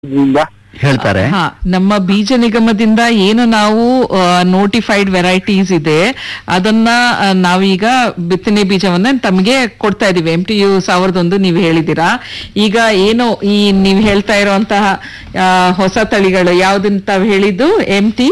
ಇಂದ ಹೇಳ್ತಾರೆ ಹಾ ನಮ್ಮ ಬೀಜ ನಿಗಮದಿಂದ ಏನು ನಾವು ನೋಟಿಫೈಡ್ ವೆರೈಟೀಸ್ ಇದೆ ಅದನ್ನ ಆ, ನಾವೀಗ ಬಿತ್ತನೆ ಬೀಜವನ್ನ ತಮಗೆ ಕೊಡ್ತಾ ಇದೀವಿ ಎಂ ಟಿ ಯು ಸಾವಿರದ ಒಂದು ನೀವು ಹೇಳಿದ್ದೀರಾ ಈಗ ಏನು ಈ ನೀವು ಹೇಳ್ತಾ ಇರುವಂತಹ ಆ, ಹೊಸ ತಳಿಗಳು ಯಾವ್ದನ್ನ ತಾವ್ ಹೇಳಿದ್ದು ಎಂ ಟಿ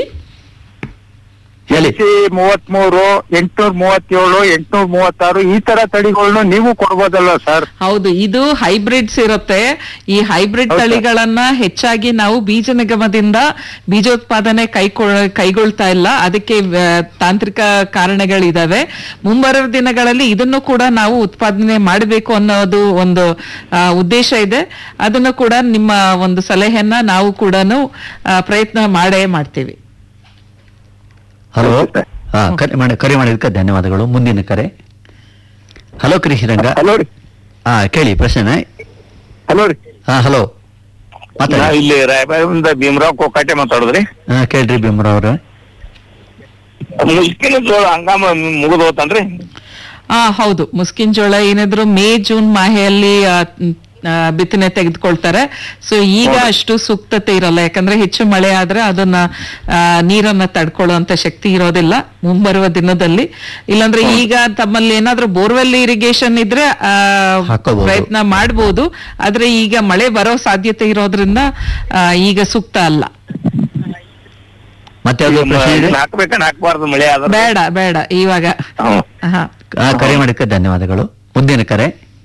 ಹೇಳಿ ಮೂವತ್ ಮೂರು ಎಂಟ್ನೂರ್ ಮೂವತ್ತೇಳು ಎಂಟ್ನೂರ್ ಮೂವತ್ತಾರು ಈ ತರ ತಳಿಗಳನ್ನು ನೀವು ಕೊಡ್ಬೋದಲ್ವಾ ಸರ್ ಹೌದು ಇದು ಹೈಬ್ರಿಡ್ಸ್ ಇರುತ್ತೆ ಈ ಹೈಬ್ರಿಡ್ ಹೌದಾ? ತಳಿಗಳನ್ನ ಹೆಚ್ಚಾಗಿ ನಾವು ಬೀಜ ನಿಗಮದಿಂದ ಬೀಜೋತ್ಪಾದನೆ ಕೈಗೊಳ್ ಕೈಗೊಳ್ತಾ ಇಲ್ಲ ಅದಕ್ಕೆ ಆ, ತಾಂತ್ರಿಕ ಕಾರಣಗಳಿದಾವೆ ಮುಂಬರುವ ದಿನಗಳಲ್ಲಿ ಇದನ್ನು ಕೂಡ ನಾವು ಉತ್ಪಾದನೆ ಮಾಡಬೇಕು ಅನ್ನೋದು ಒಂದು ಆ, ಉದ್ದೇಶ ಇದೆ ಅದನ್ನು ಕೂಡ ನಿಮ್ಮ ಒಂದು ಸಲಹೆಯನ್ನ ನಾವು ಕೂಡ ಪ್ರಯತ್ನ ಮಾಡೇ ಮಾಡ್ತೀವಿ ಹಲೋ ಓಕೆ ಸರ್. ಹಾ ಕರೆ ಮಾಡಿ ಕರೆ ಮಾಡಿದ್ದಕ್ಕೆ ಧನ್ಯವಾದಗಳು ಮುಂದಿನ ಕರೆ ಹಲೋ ಕೃಷಿರಂಗ ಹಲೋ ರೀ ಹಾ ಕೇಳಿ ಪ್ರಶ್ನೆ ಹಲೋ ರೀ ಹಾ ಹಲೋ ಮಾತಾಡಿ ನಾವ್ ಇಲ್ಲಿ ರಾಯಬಾಗದಿಂದ ಭೀಮರಾವ್ ಕೋಕಾಟೆ ಮಾತಾಡುದ್ರಿ ಹಾ ಕೇಳ್ರಿ ಭೀಮರಾವ್ ಅವ್ರೆ ಮುಸ್ಕಿನ ಜೋಳ ಹಂಗಾಮ ಮುಗಿದು ಹೋತನ್ರಿ ಆ ಹೌದು ಮುಸ್ಕಿನ್ ಜೋಳ ಏನಿದ್ರು ಮೇ ಜೂನ್ ಮಾಹೆಯಲ್ಲಿ ಆ, ಮ್, ಆ, ಬಿತ್ತನೆ ತೆಗೆದುಕೊಳ್ತಾರೆ ಸೊ ಈಗ ಹೌದು. ಅಷ್ಟು ಸೂಕ್ತತೆ ಇರಲ್ಲ ಯಾಕಂದ್ರೆ ಹೆಚ್ಚು ಮಳೆ ಆದ್ರೆ ಅದನ್ನ ಆ, ನೀರನ್ನ ತಡ್ಕೊಳ್ಳುವಂತ ಶಕ್ತಿ ಇರೋದಿಲ್ಲ ಮುಂಬರುವ ದಿನದಲ್ಲಿ ಇಲ್ಲಾಂದ್ರೆ ಈಗ ತಮ್ಮಲ್ಲಿ ಏನಾದ್ರೂ ಬೋರ್ವೆಲ್ ಇರಿಗೇಷನ್ ಇದ್ರೆ ಆ, ಹಾಕೋಬಹುದು. ಪ್ರಯತ್ನ ಮಾಡಬಹುದು ಆದ್ರೆ ಈಗ ಮಳೆ ಬರೋ ಸಾಧ್ಯತೆ ಇರೋದ್ರಿಂದ ಆ, ಈಗ ಸೂಕ್ತ ಅಲ್ಲ ಮತ್ತೆ ಯಾವ್ದು ಪ್ರಶ್ನೆ ಇದೆ ಹಾಕ್ಬೇಕ ಹಾಕ್ಬಾರ್ದು ಮಳೆ ಆದ್ರೆ ಬೇಡ ಬೇಡ ಇವಾಗ ಹ್ಮ್. ಹಾ ಹಾ, ಕರೆ ಮಾಡಿದ್ದಕ್ಕೆ ಧನ್ಯವಾದಗಳು ಮುಂದಿನ ಕರೆ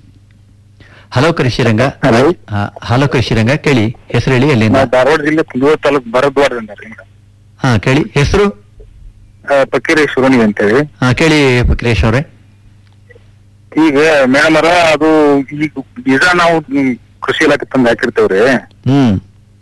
ಹಲೋ ಕೃಷಿರಂಗ ಹಲೋ. ಹಾ, ಹಲೋ ಕೃಷಿರಂಗ ಕೇಳಿ ಹೆಸರು ಹೇಳಿ ಎಲ್ಲಿಂದ ನಾವ್ ಧಾರವಾಡ ಜಿಲ್ಲೆ ಕುಂದೂರು ತಾಲೂಕ್ ಬರದ್ವಾರದಿಂದ ರೀ ಮೇಡಮ್ ಹಾ ಕೇಳಿ ಹೆಸರು ಪಕ್ಕೀರಿ ಶಿವನಿ ಅಂತೇಳಿ ಹಾ ಕೇಳಿ ಕ್ರೇಶ್ ಅವ್ರೆ ಈಗ ಮೇಡಮ್ ಅವರ ಅದು ಈಗ ಬೀಜ ನಾವು ಹ್ಮ್, ಕೃಷಿ ಇಲಾಖೆ ತಂದು ಹಾಕಿರ್ತೇವ್ರಿ ಹ್ಮ್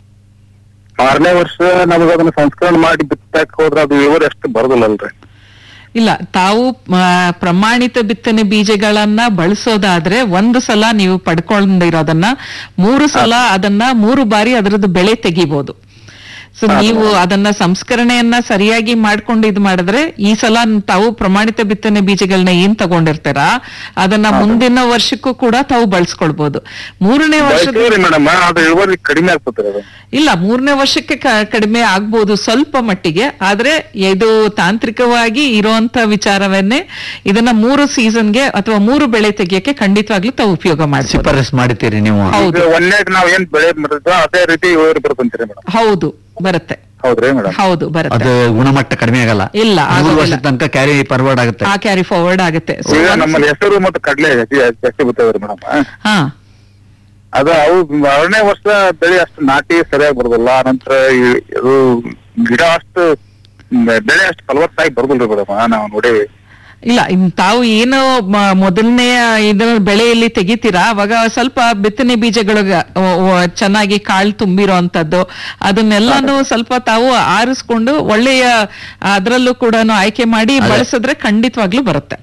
ಆರನೇ ವರ್ಷ ನಮಗ ಅದನ್ನ ಸಂಸ್ಕರಣೆ ಮಾಡಿ ಬಿತ್ತಾಕ ಹೋದ್ರ ಅದು ಇಳುವರಿ ಅಷ್ಟು ಬರೋದಿಲ್ಲಲ್ರಿ ಇಲ್ಲ ತಾವು ಆ, ಪ್ರಮಾಣಿತ ಬಿತ್ತನೆ ಬೀಜಗಳನ್ನ ಬಳಸೋದಾದ್ರೆ ಒಂದು ಸಲ ನೀವು ಪಡ್ಕೊಂಡಿರೋದನ್ನ ಮೂರು ಸಲ ಅದನ್ನ ಮೂರು ಬಾರಿ ಅದರದ್ದು ಬೆಳೆ ತೆಗಿಬಹುದು ಸೊ ನೀವು ಅದನ್ನ ಸಂಸ್ಕರಣೆಯನ್ನ ಸರಿಯಾಗಿ ಮಾಡ್ಕೊಂಡು ಇದು ಮಾಡಿದ್ರೆ ಈ ಸಲ ತಾವು ಪ್ರಮಾಣಿತ ಬಿತ್ತನೆ ಬೀಜಗಳನ್ನ ಏನ್ ತಗೊಂಡಿರ್ತೀರ ಅದನ್ನ ಮುಂದಿನ ವರ್ಷಕ್ಕೂ ಕೂಡ ತಾವು ಬಳಸ್ಕೊಳ್ಬಹುದು ಮೂರನೇ ವರ್ಷದ ಬಳಸ್ತೀವ್ರಿ ಮೇಡಮ್ ಅದು ಇಳುವರಿ ಕಡಿಮೆ ಆಗ್ತದ್ರಿ ಅದು ಇಲ್ಲ ಮೂರನೇ ವರ್ಷಕ್ಕೆ ಕ- ಕಡಿಮೆ ಆಗ್ಬೋದು ಸ್ವಲ್ಪ ಮಟ್ಟಿಗೆ ಆದ್ರೆ ಇದು ತಾಂತ್ರಿಕವಾಗಿ ಇರುವಂತ ವಿಚಾರವನ್ನೇ ಇದನ್ನ ಮೂರು ಸೀಸನ್ಗೆ ಅಥವಾ ಮೂರು ಬೆಳೆ ತೆಗಿಯಕ್ಕೆ ಖಂಡಿತವಾಗ್ಲೂ ತಾವು ಉಪಯೋಗ ಮಾಡ್ಬೋದು ಶಿಫಾರಸ್ ಮಾಡ್ತೀರಿ ನೀವು ಹೌದು. ಈಗ ಒಂದೇಗ್ ನಾವ್ ಏನ್ ಬೆಳೆ ಮಾಡಿದ್ವೋ ಅದೇ ರೀತಿ ಇಳುವರಿ ಬರ್ತಂತೀರಿ ಮೇಡಮ್ ಹೌದು ಬರುತ್ತೆ ಹೌದ್ರಿ ಮೇಡಮ್ ಹೌದು ಬರುತ್ತೆ ಅದು ಗುಣಮಟ್ಟ ಕಡಿಮೆ ಆಗಲ್ಲ ಇಲ್ಲ, ಮೂರು ಆಗೋದಿಲ್ಲ. ವರ್ಷದ ತನಕ ಕ್ಯಾರಿ ಫಾರ್ವರ್ಡ್ ಆಗುತ್ತೆ ಆ ಕ್ಯಾರಿ ಫಾರ್ವರ್ಡ್ ಆಗುತ್ತೆ So, ಈಗ ಒಂದ್ಸ- ನಮ್ಮಲ್ಲಿ ಹೆಸರು ಮತ್ತು ಕಡ್ಲೆ ಜಾಸ್ತಿ ಜಾಸ್ತಿ ಬರ್ತೇವ್ರಿ ಮೇಡಮ್ ಹಾ ಅದ ಅವು ಆರನೇ ವರ್ಷ ಬೆಳೆ ಅಷ್ಟು ನಾಟಿ ಸರಿಯಾಗಿ ಬರೋದಿಲ್ಲ ನಂತರ ಈ- ಇದು ಗಿಡ ಅಷ್ಟು ಮ್, ಬೆಳೆ ಅಷ್ಟು ಫಲವತ್ತಾಗಿ ಬರೋದಿಲ್ರಿ ಮೇಡಮ್ ನಾವು ನೋಡೇವಿ ಇಲ್ಲ ಇನ್ ತಾವು ಏನು ಮ- ಮೊದಲನೇ ಇದರ ಬೆಳೆಯಲ್ಲಿ ತೆಗಿತೀರಾ ಅವಾಗ ಸ್ವಲ್ಪ ಬಿತ್ತನೆ ಬೀಜಗಳು ಚೆನ್ನಾಗಿ ಕಾಳು ತುಂಬಿರೋ ಅಂತದ್ದು ಅದನ್ನೆಲ್ಲಾನು ಸ್ವಲ್ಪ ತಾವು ಆರಿಸ್ಕೊಂಡು ಒಳ್ಳೆಯ ಅದರಲ್ಲೂ ಕೂಡ ಆಯ್ಕೆ ಮಾಡಿ ಅದೇ. ಬಳಸಿದ್ರೆ ಖಂಡಿತವಾಗ್ಲೂ ಬರುತ್ತೆ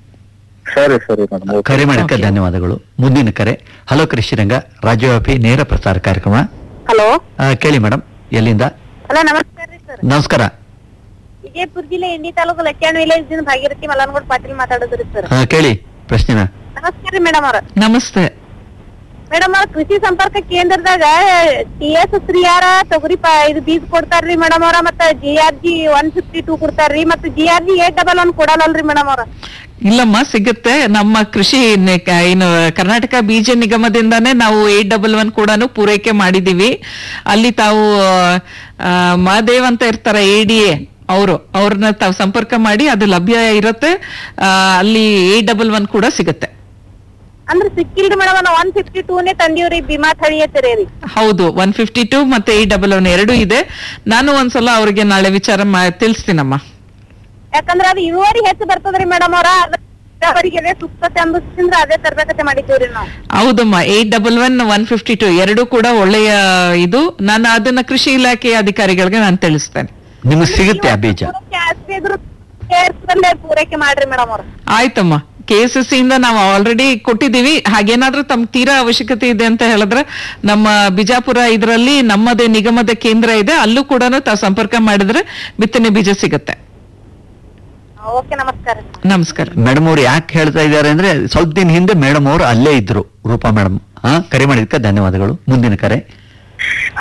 ಸರಿ ಸರಿ ಮೇಡಮ್ ಕರೆ ಮಾಡಕ್ಕೆ Okay. ಧನ್ಯವಾದಗಳು ಮುಂದಿನ ಕರೆ ಹಲೋ ಕೃಷಿರಂಗ ರಾಜ್ಯವ್ಯಾಪಿ ನೇರ ಪ್ರಸಾರ ಕಾರ್ಯಕ್ರಮ ಹಲೋ ಆ, ಕೇಳಿ ಮೇಡಮ್ ಎಲ್ಲಿಂದ ಹಲೋ ನಮಸ್ಕಾರ ರೀ ಸರ್ ನಮಸ್ಕಾರ ವಿಜಯಪುರ ಜಿಲ್ಲೆ ಇಂಡಿ ತಾಲೂಕು ಲಚ್ಚಾಣ್ ವಿಲೇಜ್ ದಿಂದ ಭಾಗೀರಥಿ ಮಲ್ಲನಗೌಡ ಪಾಟೀಲ್ ಮಾತಾಡೋದ್ರಿ ಸರ್ ಆ, ಕೇಳಿ ಪ್ರಶ್ನೆನ ನಮಸ್ಕಾರ ರೀ ಮೇಡಮ್ ಅವ್ರ ನಮಸ್ತೆ ಮೇಡಮ್ ಅವ್ರ ಕೃಷಿ ಸಂಪರ್ಕ ಕೇಂದ್ರದಾಗ ಟಿ ಎಸ್ ಶ್ರೀಯಾರ ತೊಗರಿ ಪ ಇದು ಬೀಜ ಕೊಡ್ತಾರ್ರಿ ಮೇಡಮ್ ಅವ್ರ ಮತ್ತ G R G one fifty two ಕೊಡ್ತಾರ್ರಿ ಮತ್ತ G R G eight double one ಕೊಡಲ್ಲಲ್ರಿ ಮೇಡಮ್ ಅವ್ರ ಇಲ್ಲಮ್ಮ ಸಿಗುತ್ತೆ ನಮ್ಮ ಕೃಷಿ ನೆ- ಕ- ಏನು ಕರ್ನಾಟಕ ಬೀಜ ನಿಗಮದಿಂದಾನೇ ನಾವು ಏಟ್ ಡಬಲ್ ಒನ್ ಕೂಡ ಪೂರೈಕೆ ಮಾಡಿದೀವಿ ಅಲ್ಲಿ ತಾವು ಆ, ಮಹಾದೇವ್ ಅಂತ ಇರ್ತಾರ ಎ ಡಿ ಎ ಅವರು ಅವ್ರನ್ನ ತಾವು ಸಂಪರ್ಕ ಮಾಡಿ ಅದು ಲಭ್ಯ ಇರುತ್ತೆ ಆ, ಅಲ್ಲಿ ಏಟ್ ಡಬಲ್ ಒನ್ ಕೂಡ ಸಿಗುತ್ತೆ ಅಂದ್ರ ಸಿಕ್ಕಿಲ್ರಿ ಮೇಡಮ್ ಅವ್ರ ಒನ್ ಫಿಫ್ಟಿ ಟೂನೇ ತಂದೀವ್ರಿ ಭೀಮಾ ಥಳಿ ಐತ್ರಿ ರೀ ಹೌದು ಒನ್ ಫಿಫ್ಟಿ ಟೂ ಮತ್ತೆ ಏಟ್ ಡಬಲ್ ಒನ್ ಎರಡೂ ಇದೆ ನಾನು ಒಂದ್ಸಲ ಅವ್ರಿಗೆ ನಾಳೆ ವಿಚಾರ ಮಾ- ತಿಳಿಸ್ತೀನಮ್ಮ ಯಾಕಂದ್ರ ಅದು ಇಳುವರಿ ಹೆಚ್ಚು ಬರ್ತದ್ರಿ ಮೇಡಮ್ ಅವ್ರ ಅವರಿಗೆ ಅದೇ ಸೂಕ್ತತೆ ಅಂಬಿಸಿಂದ್ರ ಅದೇ ತರಬೇಕತೆ ಮಾಡಿದ್ದೀವ್ರಿ ನಾವು ಹೌದಮ್ಮ eight double one one fifty two ಎರಡೂ ಕೂಡ ಒಳ್ಳೆಯ ಇದು ನಾನು ಅದನ್ನ ಕೃಷಿ ಇಲಾಖೆಯ ಅಧಿಕಾರಿಗಳಿಗೆ ನಾನು ತಿಳಿಸ್ತೇನೆ ನಿಮಗೆ ಸಿಗುತ್ತೆ ಆ ಬೀಜ ಜಾಸ್ತಿ ಇದ್ರು ಸೇರ್ಸ್ಕೊಂಡೆ ಪೂರೈಕೆ ಮಾಡ್ರಿ ಮೇಡಮ್ ಅವ್ರ ಆಯ್ತಮ್ಮ ಕೆ ಎಸ್ ಎಸ್ ಇಂದ ನಾವು ಆಲ್ರೆಡಿ ಕೊಟ್ಟಿದೀವಿ ಹಾಗೇನಾದ್ರೂ ತಮ್ ತೀರಾ ಅವಶ್ಯಕತೆ ಇದೆ ಅಂತ ಹೇಳಿದ್ರೆ ನಮ್ಮ ಬಿಜಾಪುರ ಇದರಲ್ಲಿ ನಮ್ಮದೇ ನಿಗಮದ ಕೇಂದ್ರ ಇದೆ ಅಲ್ಲೂ ಕೂಡ ತಾವು ಸಂಪರ್ಕ ಮಾಡಿದ್ರೆ ಬಿತ್ತನೆ ಬೀಜ ಸಿಗುತ್ತೆ ಓಕೆ ನಮಸ್ಕಾರ ನಮಸ್ಕಾರ ಮೇಡಮ್ ಅವ್ರು ಯಾಕೆ ಹೇಳ್ತಾ ಇದ್ದಾರೆ ಅಂದ್ರೆ ಸ್ವಲ್ಪ ದಿನ ಹಿಂದೆ ಮೇಡಮ್ ಅವರು ಅಲ್ಲೇ ಇದ್ರು ರೂಪಾ ಮೇಡಮ್ ಹಾ ಕರೆ ಮಾಡಿದ್ದಕ್ಕೆ ಧನ್ಯವಾದಗಳು ಮುಂದಿನ ಕರೆ